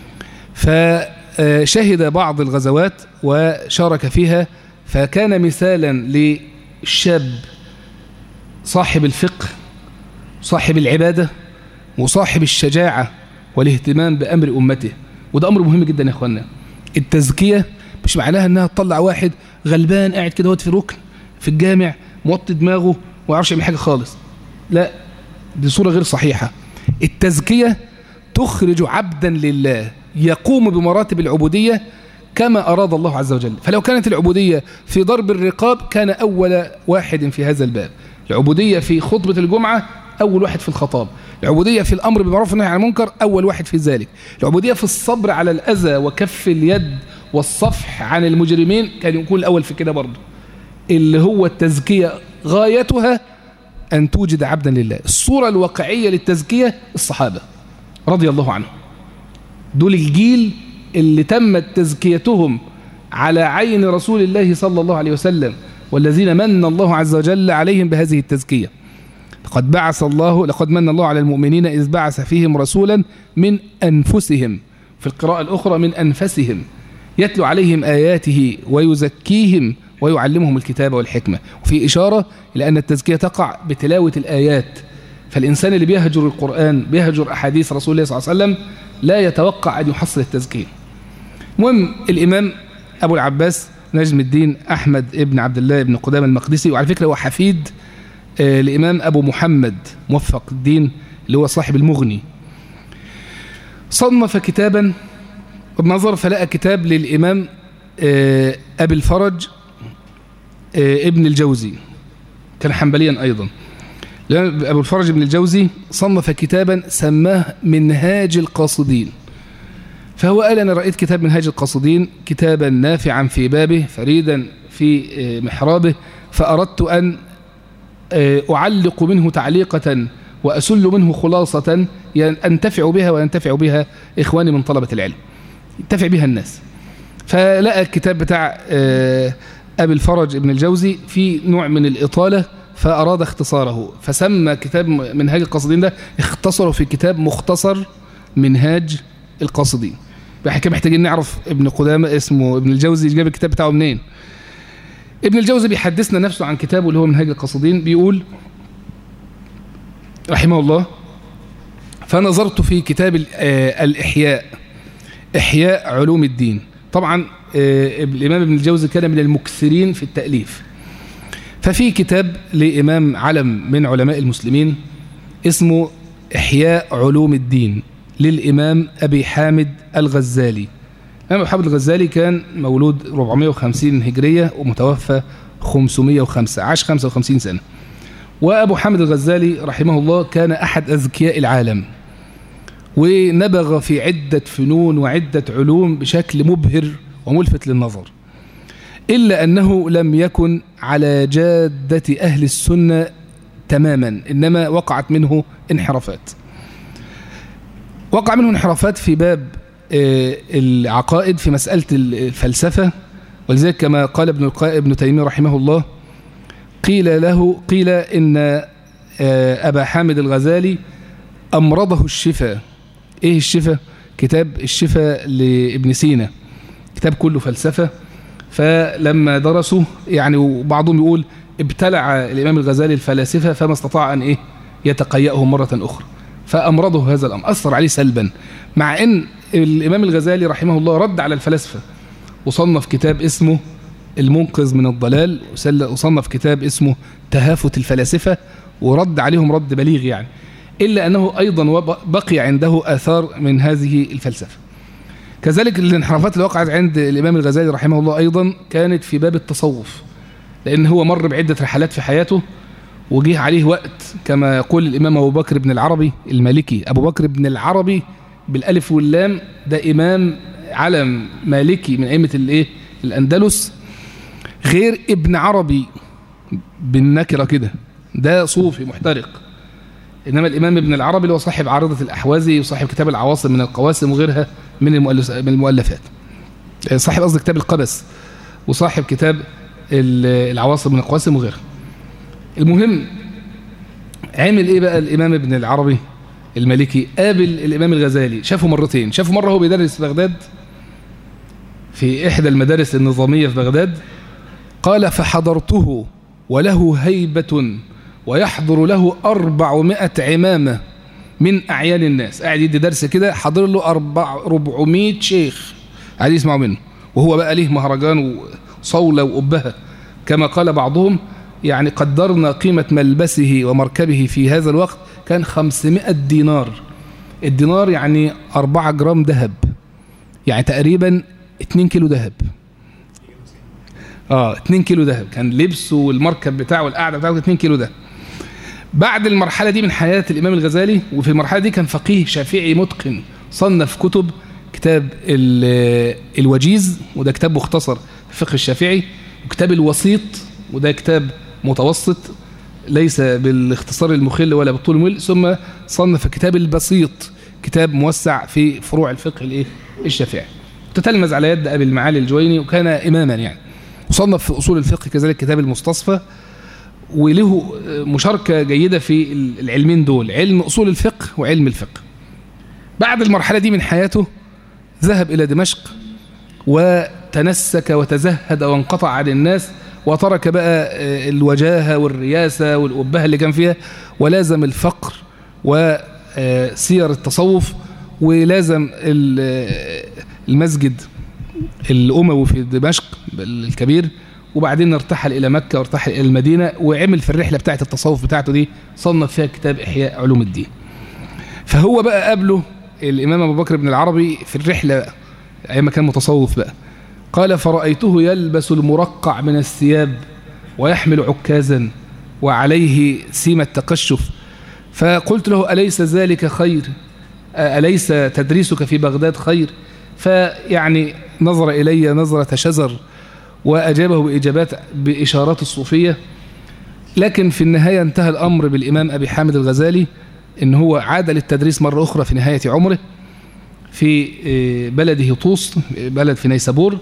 فشهد بعض الغزوات وشارك فيها فكان مثالا للشاب صاحب الفقه صاحب العبادة وصاحب الشجاعة والاهتمام بأمر أمته وده أمر مهم جدا يا أخوانا التزكية مش معناها أنها تطلع واحد غلبان قاعد كده في ركن في الجامع موطي دماغه وما يعرفش يعمل حاجة خالص لا دي صورة غير صحيحة التزكية تخرج عبدا لله يقوم بمراتب العبودية كما أراد الله عز وجل فلو كانت العبودية في ضرب الرقاب كان أول واحد في هذا الباب العبودية في خطبة الجمعة أول واحد في الخطاب العبودية في الأمر بالمعروف والنهي عن المنكر أول واحد في ذلك العبودية في الصبر على الأذى وكف اليد والصفح عن المجرمين كان يكون الأول في كده برضه اللي هو التزكية غايتها أن توجد عبدا لله الصورة الواقعية للتزكية الصحابة رضي الله عنهم دول الجيل اللي تمت تزكيتهم على عين رسول الله صلى الله عليه وسلم والذين من الله عز وجل عليهم بهذه التزكية لقد بعث الله لقد من الله على المؤمنين إذ بعث فيهم رسولا من أنفسهم في القراءة الأخرى من أنفسهم يتلو عليهم آياته ويزكيهم ويعلمهم الكتاب والحكمة وفي إشارة إلى أن التزكية تقع بتلاوة الآيات فالإنسان اللي بيهجر القرآن بيهجر أحاديث رسول الله صلى الله عليه وسلم لا يتوقع أن يحصل التزكية المهم الإمام أبو العباس نجم الدين أحمد ابن عبد الله ابن قدام المقدسي وعلى فكرة هو حفيد آه الإمام أبو محمد موفق الدين اللي هو صاحب المغني صنف كتابا نظر فلقى كتاب للإمام آه أبي الفرج آه ابن الجوزي كان حنبليا أيضا أبو الفرج ابن الجوزي صنف كتابا سماه منهاج القاصدين فهو قال أنا رأيت كتاب منهاج القاصدين كتابا نافعا في بابه فريدا في محرابه فأردت أن أعلق منه تعليقة وأسل منه خلاصة أنتفع بها وينتفع بها إخواني من طلبة العلم ينتفع بها الناس فلقى الكتاب بتاع أبي الفرج ابن الجوزي في نوع من الإطالة فأراد اختصاره فسمى كتاب منهاج القاصدين ده اختصره في كتاب مختصر منهاج القاصدين احنا كده محتاجين نعرف ابن قدامة اسمه ابن الجوزي جاب الكتاب بتاعه منين ابن الجوزي بيحدثنا نفسه عن كتابه اللي هو منهاج القاصدين بيقول رحمه الله فنظرت في كتاب الإحياء إحياء علوم الدين طبعا الإمام ابن الجوزي كان من المكثرين في التأليف ففي كتاب لإمام علم من علماء المسلمين اسمه إحياء علوم الدين للإمام أبي حامد الغزالي الإمام حامد الغزالي كان مولود 450 هجرية ومتوفى 505 عاش 55 سنة وأبو حامد الغزالي رحمه الله كان أحد أذكياء العالم ونبغ في عدة فنون وعدة علوم بشكل مبهر وملفت للنظر إلا أنه لم يكن على جادة أهل السنة تماما إنما وقعت منه انحرافات وقع منه انحرافات في باب العقائد في مسألة الفلسفة ولذلك كما قال ابن ابن تيمية رحمه الله قيل له قيل إن أبا حامد الغزالي أمرضه الشفاء إيه الشفاء؟ كتاب الشفاء لابن سينا كتاب كله فلسفة فلما درسوا يعني وبعضهم يقول ابتلع الإمام الغزالي الفلاسفة فما استطاع أن إيه يتقيأهم مرة أخرى فأمرضه هذا الأمر أثر عليه سلبا مع أن الإمام الغزالي رحمه الله رد على الفلاسفة وصنف كتاب اسمه المنقذ من الضلال وصنف كتاب اسمه تهافت الفلاسفة ورد عليهم رد بليغ يعني إلا أنه أيضا بقي عنده آثار من هذه الفلسفة كذلك الانحرافات اللي وقعت عند الإمام الغزالي رحمه الله أيضا كانت في باب التصوف لأن هو مر بعدة رحلات في حياته وجيه عليه وقت كما يقول الإمام أبو بكر بن العربي المالكي أبو بكر بن العربي بالألف واللام ده إمام علم مالكي من أئمة الإيه الأندلس غير ابن عربي بالنكرة كده ده صوفي محترق إنما الإمام ابن العربي اللي هو صاحب عارضة الأحوازي وصاحب كتاب العواصم من القواسم وغيرها من من المؤلفات صاحب قصدي كتاب القبس وصاحب كتاب العواصم من القواسم وغيرها المهم عمل ايه بقى الامام ابن العربي المالكي قابل الامام الغزالي شافه مرتين شافه مره هو بيدرس في بغداد في احدى المدارس النظاميه في بغداد قال فحضرته وله هيبه ويحضر له أربعمائة عمامة من أعيان الناس قاعد يدي درس كده حضر له أربع ربعمائة شيخ قاعد يسمعوا منه وهو بقى ليه مهرجان وصولة وأبهة كما قال بعضهم يعني قدرنا قيمة ملبسه ومركبه في هذا الوقت كان 500 دينار الدينار يعني 4 جرام ذهب يعني تقريبا 2 كيلو ذهب اه 2 كيلو ذهب كان لبسه والمركب بتاعه والقعده بتاعته 2 كيلو ذهب بعد المرحلة دي من حياة الإمام الغزالي وفي المرحلة دي كان فقيه شافعي متقن صنف كتب كتاب الوجيز وده كتاب مختصر في الفقه الشافعي وكتاب الوسيط وده كتاب متوسط ليس بالاختصار المخل ولا بالطول المل ثم صنف كتاب البسيط كتاب موسع في فروع الفقه الايه الشافعي تتلمذ على يد ابي المعالي الجويني وكان اماما يعني وصنف في اصول الفقه كذلك كتاب المستصفى وله مشاركة جيدة في العلمين دول علم أصول الفقه وعلم الفقه بعد المرحلة دي من حياته ذهب إلى دمشق وتنسك وتزهد وانقطع عن الناس وترك بقى الوجاهة والرياسة والأبهة اللي كان فيها ولازم الفقر وسير التصوف ولازم المسجد الأموي في دمشق الكبير وبعدين ارتحل إلى مكة وارتحل إلى المدينة وعمل في الرحلة بتاعة التصوف بتاعته دي صنف فيها كتاب إحياء علوم الدين فهو بقى قابله الإمام أبو بكر بن العربي في الرحلة أيام كان متصوف بقى قال فرأيته يلبس المرقع من الثياب ويحمل عكازا وعليه سيم التقشف فقلت له أليس ذلك خير أليس تدريسك في بغداد خير فيعني نظر إلي نظرة شزر وأجابه بإجابات بإشارات الصوفية لكن في النهاية انتهى الأمر بالإمام أبي حامد الغزالي إن هو عاد للتدريس مرة أخرى في نهاية عمره في بلده طوس بلد في نيسابور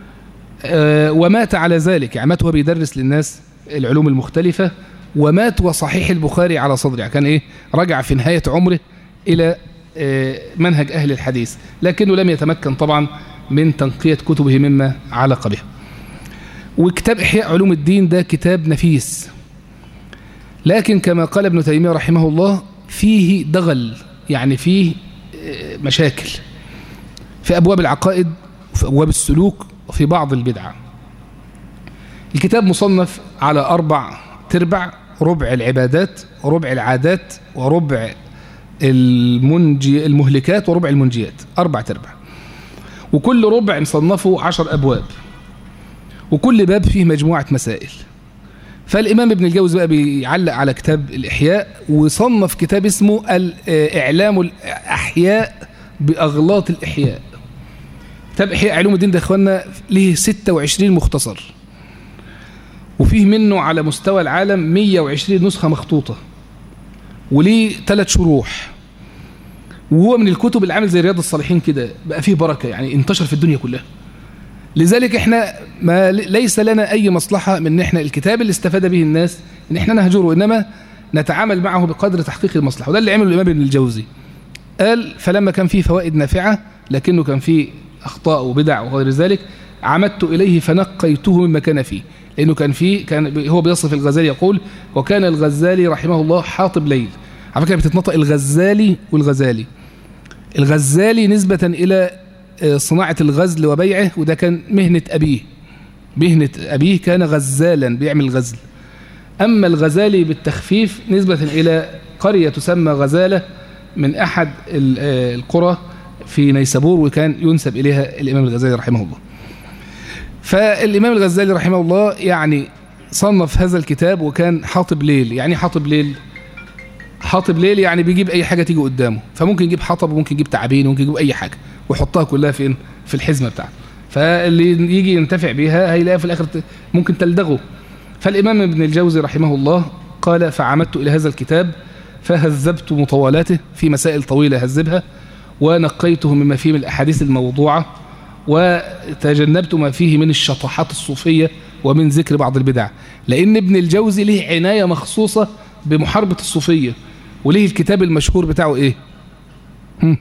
ومات على ذلك يعني مات وهو بيدرس للناس العلوم المختلفة ومات وصحيح البخاري على صدره يعني كان إيه رجع في نهاية عمره إلى منهج أهل الحديث لكنه لم يتمكن طبعا من تنقية كتبه مما علق به وكتاب إحياء علوم الدين ده كتاب نفيس لكن كما قال ابن تيمية رحمه الله فيه دغل يعني فيه مشاكل في أبواب العقائد وفي أبواب السلوك وفي بعض البدع الكتاب مصنف على أربع تربع ربع العبادات وربع العادات وربع المنجي المهلكات وربع المنجيات أربع تربع وكل ربع مصنفه عشر أبواب وكل باب فيه مجموعة مسائل فالإمام ابن الجوز بقى بيعلق على كتاب الإحياء وصنف كتاب اسمه إعلام الأحياء بأغلاط الإحياء كتاب إحياء علوم الدين ده إخواننا له 26 مختصر وفيه منه على مستوى العالم 120 نسخة مخطوطة وليه ثلاث شروح وهو من الكتب اللي عامل زي رياض الصالحين كده بقى فيه بركة يعني انتشر في الدنيا كلها لذلك احنا ما ليس لنا اي مصلحة من ان احنا الكتاب اللي استفاد به الناس ان احنا نهجره انما نتعامل معه بقدر تحقيق المصلحة وده اللي عمله الامام ابن الجوزي قال فلما كان فيه فوائد نافعة لكنه كان فيه أخطاء وبدع وغير ذلك عمدت إليه فنقيته مما كان فيه لأنه كان فيه كان هو بيصف الغزالي يقول وكان الغزالي رحمه الله حاطب ليل على فكرة بتتنطق الغزالي والغزالي الغزالي نسبة إلى صناعة الغزل وبيعه وده كان مهنة أبيه مهنة أبيه كان غزالا بيعمل غزل أما الغزالي بالتخفيف نسبة إلى قرية تسمى غزالة من أحد القرى في نيسابور وكان ينسب إليها الإمام الغزالي رحمه الله فالإمام الغزالي رحمه الله يعني صنف هذا الكتاب وكان حاطب ليل يعني حاطب ليل حاطب ليل يعني بيجيب أي حاجة تيجي قدامه فممكن يجيب حطب وممكن يجيب تعابين وممكن يجيب أي حاجة ويحطها كلها فين في الحزمة بتاعته فاللي يجي ينتفع بيها هيلاقيها في الآخر ممكن تلدغه فالإمام ابن الجوزي رحمه الله قال فعمدت إلى هذا الكتاب فهذبت مطولاته في مسائل طويلة هذبها ونقيته مما فيه من الأحاديث الموضوعة وتجنبت ما فيه من الشطحات الصوفية ومن ذكر بعض البدع لأن ابن الجوزي له عناية مخصوصة بمحاربة الصوفية وليه الكتاب المشهور بتاعه إيه هم.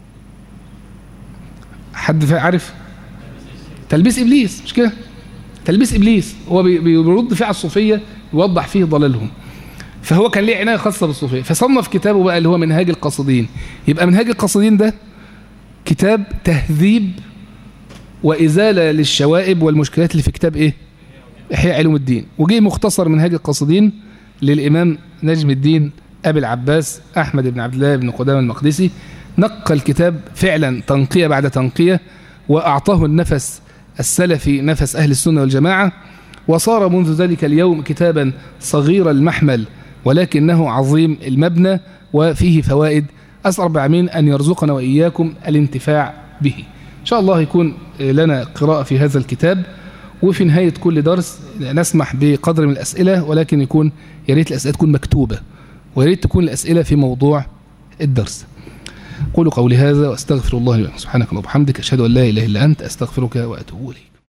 حد عارف تلبيس إبليس مش كده تلبيس إبليس هو بيرد فيه على الصوفية يوضح فيه ضلالهم فهو كان ليه عناية خاصة بالصوفية فصنف كتابه بقى اللي هو منهاج القاصدين يبقى منهاج القاصدين ده كتاب تهذيب وإزالة للشوائب والمشكلات اللي في كتاب إيه إحياء علوم الدين وجه مختصر منهاج القاصدين للإمام نجم الدين أبي العباس أحمد بن عبد الله بن قدامة المقدسي نقى الكتاب فعلا تنقية بعد تنقية وأعطاه النفس السلفي نفس أهل السنة والجماعة وصار منذ ذلك اليوم كتابا صغير المحمل ولكنه عظيم المبنى وفيه فوائد أسأل رب العالمين أن يرزقنا وإياكم الانتفاع به إن شاء الله يكون لنا قراءة في هذا الكتاب وفي نهاية كل درس نسمح بقدر من الأسئلة ولكن يكون يا ريت الأسئلة تكون مكتوبة ويا ريت تكون الأسئلة في موضوع الدرس قولوا قولي هذا واستغفر الله لي سبحانك اللهم وبحمدك أشهد أن لا إله إلا أنت أستغفرك وأتوب إليك